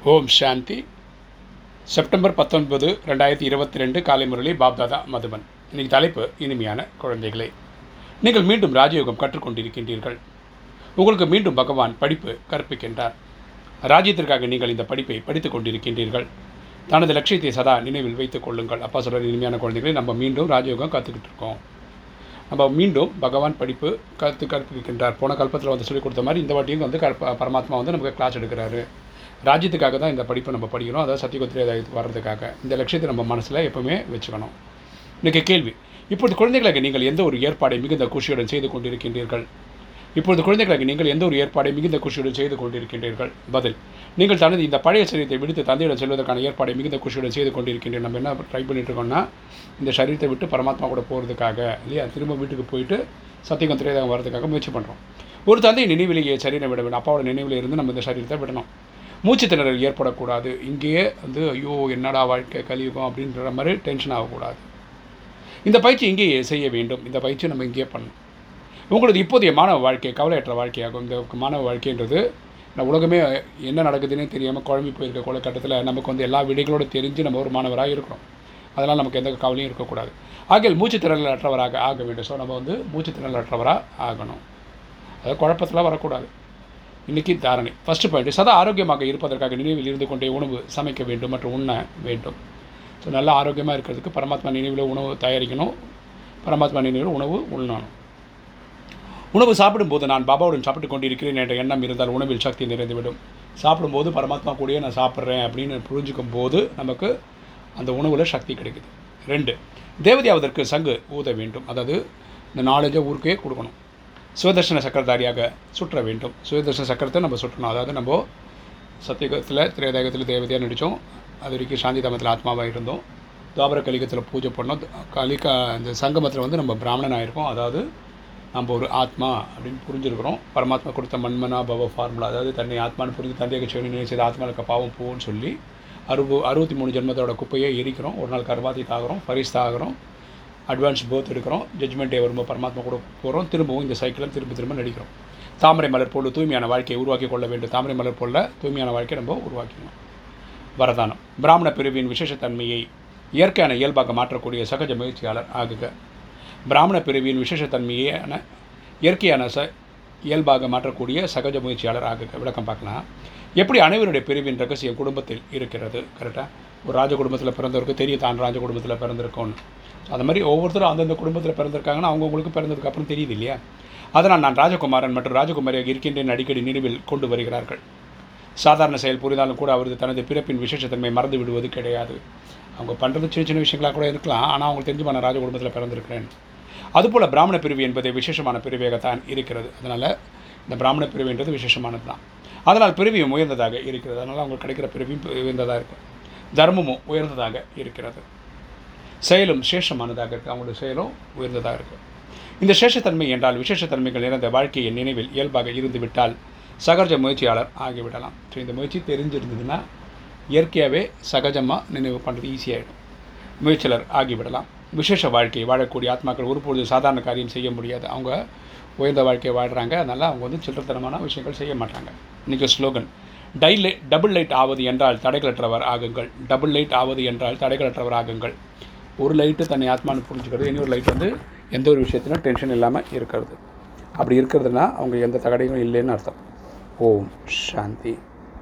ஓம் சாந்தி September பத்தொன்பது ரெண்டாயிரத்தி இருபத்தி ரெண்டு காலை முரளி பாப்தாதா மதுபன் இன்னைக்கு தலைப்பு இனிமையான குழந்தைகளே நீங்கள் மீண்டும் ராஜயோகம் கற்றுக்கொண்டிருக்கின்றீர்கள் உங்களுக்கு மீண்டும் பகவான் படிப்பு கற்பிக்கின்றார் ராஜ்யத்திற்காக நீங்கள் இந்த படிப்பை படித்துக் கொண்டிருக்கின்றீர்கள் தனது லட்சியத்தை சதா நினைவில் வைத்துக் கொள்ளுங்கள் அப்பா சொல்கிற இனிமையான குழந்தைகளே நம்ம மீண்டும் ராஜயோகம் கற்றுக்கிட்டு இருக்கோம் நம்ம மீண்டும் பகவான் படிப்பு கற்று கற்பிக்கின்றார் போன கல்பத்தில் வந்து சொல்லிக் கொடுத்த மாதிரி இந்த வாட்டியும் வந்து கற்ப பரமாத்மா வந்து நமக்கு கிளாஸ் எடுக்கிறாரு ராஜ்யத்துக்காக தான் இந்த படிப்பை நம்ம படிக்கிறோம் அதாவது சத்தியகுத்திரை வர்றதுக்காக இந்த லட்சியத்தை நம்ம மனசில் எப்பவுமே வச்சுக்கணும் இன்றைக்கி கேள்வி இப்பொழுது குழந்தைகளுக்கு நீங்கள் எந்த ஒரு ஏற்பாடை மிகுந்த குஷியுடன் செய்து கொண்டிருக்கின்றீர்கள் இப்பொழுது குழந்தைகளுக்கு நீங்கள் எந்த ஒரு ஏற்பாடை மிகுந்த குஷியுடன் செய்து கொண்டிருக்கின்றீர்கள் பதில் நீங்கள் தனது இந்த பழைய சரீரத்தை விடுத்து தந்தையிடம் செல்வதற்கான ஏற்பாடை மிகுந்த குஷியுடன் செய்து கொண்டிருக்கின்றேன் நம்ம என்ன ட்ரை பண்ணிட்டு இருக்கோம்னா இந்த சரீரத்தை விட்டு பரமாத்மா கூட போகிறதுக்காக இல்லையா திரும்ப வீட்டுக்கு போயிட்டு சத்தியகம் திரையதகம் வர்றதுக்காக முயற்சி பண்ணுறோம் ஒரு தந்தை நினைவிலேயே சரீரம் விட வேண்டும் அப்பாவோட நினைவில் இருந்து நம்ம இந்த சரீரத்தை விடணும் மூச்சு திணறல் ஏற்படக்கூடாது இங்கேயே வந்து ஐயோ என்னடா வாழ்க்கை கலியுகம் அப்படின்ற மாதிரி டென்ஷன் ஆகக்கூடாது இந்த பயிற்சி இங்கேயே செய்ய வேண்டும் இந்த பயிற்சி நம்ம இங்கேயே பண்ணணும் உங்களது இப்போதைய மாணவ வாழ்க்கை கவலையற்ற வாழ்க்கையாகும் இந்த மாணவ வாழ்க்கைன்றது இந்த உலகமே என்ன நடக்குதுன்னே தெரியாமல் குழம்பி போயிருக்க காலகட்டத்தில் நமக்கு வந்து எல்லா விடைகளோடு தெரிஞ்சு நம்ம ஒரு மாணவராக இருக்கிறோம் அதனால் நமக்கு எந்த கவலையும் இருக்கக்கூடாது ஆகிய மூச்சு திறல் அற்றவராக ஆக வேண்டும் ஸோ நம்ம வந்து மூச்சு திறல் அற்றவராக ஆகணும் அதாவது குழப்பத்தில் வரக்கூடாது இன்றைக்கி தாரணை ஃபஸ்ட்டு பாயிண்ட் சதா ஆரோக்கியமாக இருப்பதற்காக நினைவில் இருந்து கொண்டே உணவு சமைக்க வேண்டும் மற்றும் உண்ண வேண்டும் ஸோ நல்ல ஆரோக்கியமாக இருக்கிறதுக்கு பரமாத்மா நினைவில் உணவு தயாரிக்கணும் பரமாத்மா நினைவில் உணவு உண்ணணும் உணவு சாப்பிடும்போது நான் பாபாவுடன் சாப்பிட்டு கொண்டிருக்கிறேன் என்ற எண்ணம் இருந்தால் உணவில் சக்தி நிறைந்துவிடும் சாப்பிடும்போது பரமாத்மா கூடயே நான் சாப்பிட்றேன் அப்படின்னு புரிஞ்சுக்கும் போது நமக்கு அந்த உணவில் சக்தி கிடைக்குது ரெண்டு தேவதையாவதற்கு சங்கு ஊத வேண்டும் அதாவது இந்த நாலேஜை ஊருக்கே கொடுக்கணும் சுயதர்ஷன சக்கரதாரியாக சுற்ற வேண்டும் சுயதர்ஷன சக்கரத்தை நம்ம சுற்றணும் அதாவது நம்ம சத்தியகத்தில் திரேதாயகத்தில் தேவதையாக நடித்தோம் அது வரைக்கும் சாந்தி தாமத்தில் ஆத்மாவாக இருந்தோம் துவாபர கலிகத்தில் பூஜை பண்ணோம் கலிக இந்த சங்கமத்தில் வந்து நம்ம பிராமணனாக இருக்கோம் அதாவது நம்ம ஒரு ஆத்மா அப்படின்னு புரிஞ்சிருக்கிறோம் பரமாத்மா கொடுத்த மண்மனா பவ ஃபார்முலா அதாவது தன்னை ஆத்மான்னு புரிஞ்சு தந்தையை சிவனி நினைச்சது ஆத்மாவுக்கு பாவம் போன்னு சொல்லி அறுபது அறுபத்தி மூணு ஜென்மத்தோட குப்பையை எரிக்கிறோம் ஒரு நாள் கர்வாதி தாகிறோம் ஃபரிஸ் தாகிறோம் அட்வான்ஸ் பேர்த் எடுக்கிறோம் ஜட்மெண்ட் டே வரும்போது பரமாத்மா கூட போகிறோம் திரும்பவும் இந்த சைக்கிளில் திரும்ப திரும்ப நடிக்கிறோம் தாமரை மலர் போல் தூய்மையான வாழ்க்கையை உருவாக்கி கொள்ள வேண்டும் தாமரை மலர் போல தூய்மையான வாழ்க்கையை நம்ம உருவாக்கிக்கணும் வரதானம் பிராமண பிரிவின் விசேஷத்தன்மையை இயற்கையான இயல்பாக மாற்றக்கூடிய சகஜ முயற்சியாளர் ஆகுக பிராமண பிரிவின் விசேஷத்தன்மையான இயற்கையான ச இயல்பாக மாற்றக்கூடிய சகஜ முயற்சியாளர் ஆகுக விளக்கம் பார்க்கலாம் எப்படி அனைவருடைய பிரிவின் ரகசியம் குடும்பத்தில் இருக்கிறது கரெக்டாக ஒரு ராஜ குடும்பத்தில் பிறந்தவருக்கு தெரியும் தான் ராஜ குடும்பத்தில் பிறந்திருக்கோன்னு அது மாதிரி ஒவ்வொருத்தரும் அந்தந்த குடும்பத்தில் பிறந்திருக்காங்கன்னா அவங்கவுங்களுக்கு பிறந்ததுக்கு அப்புறம் தெரியுது இல்லையா அதனால் நான் ராஜகுமாரன் மற்றும் ராஜகுமாரியாக இருக்கின்றேன் அடிக்கடி நினைவில் கொண்டு வருகிறார்கள் சாதாரண செயல் புரிந்தாலும் கூட அவரது தனது பிறப்பின் விசேஷத்தன்மை மறந்து விடுவது கிடையாது அவங்க பண்ணுறது சின்ன சின்ன விஷயங்களாக கூட இருக்கலாம் ஆனால் அவங்களுக்கு தெரிஞ்சு நான் ராஜ குடும்பத்தில் பிறந்திருக்கிறேன் அதுபோல் பிராமண பிரிவு என்பது விசேஷமான பிரிவாகத்தான் இருக்கிறது அதனால் இந்த பிராமண பிரிவுன்றது விசேஷமானது தான் அதனால் பிரிவியும் உயர்ந்ததாக இருக்கிறது அதனால் அவங்களுக்கு கிடைக்கிற பிரிவியும் உயர்ந்ததாக இருக்கும் தர்மமும் உயர்ந்ததாக இருக்கிறது செயலும் சேஷமானதாக இருக்குது அவங்களுடைய செயலும் உயர்ந்ததாக இருக்குது இந்த சேஷத்தன்மை என்றால் விசேஷத்தன்மைகள் நிறைந்த வாழ்க்கையின் நினைவில் இயல்பாக இருந்து விட்டால் சகஜ முயற்சியாளர் ஆகிவிடலாம் ஸோ இந்த முயற்சி தெரிஞ்சிருந்ததுன்னா இயற்கையாகவே சகஜமாக நினைவு பண்ணுறது ஈஸியாகிடும் முயற்சியாளர் ஆகிவிடலாம் விசேஷ வாழ்க்கையை வாழக்கூடிய ஆத்மாக்கள் ஒருபொழுது சாதாரண காரியம் செய்ய முடியாது அவங்க உயர்ந்த வாழ்க்கையை வாழ்கிறாங்க அதனால் அவங்க வந்து சில்லறத்தனமான விஷயங்கள் செய்ய மாட்டாங்க இன்றைக்கி ஸ்லோகன் டை லைட் டபுள் லைட் ஆவது என்றால் தடைகளற்றவர் ஆகுங்கள் டபுள் லைட் ஆவது என்றால் தடைகளற்றவர் ஆகுங்கள் ஒரு லைட்டு தன்னை ஆத்மானு புரிஞ்சுக்கிறது இன்னொரு லைட் வந்து எந்த ஒரு விஷயத்திலும் டென்ஷன் இல்லாமல் இருக்கிறது அப்படி இருக்கிறதுனா அவங்க எந்த தகடையும் இல்லைன்னு அர்த்தம் ஓம் சாந்தி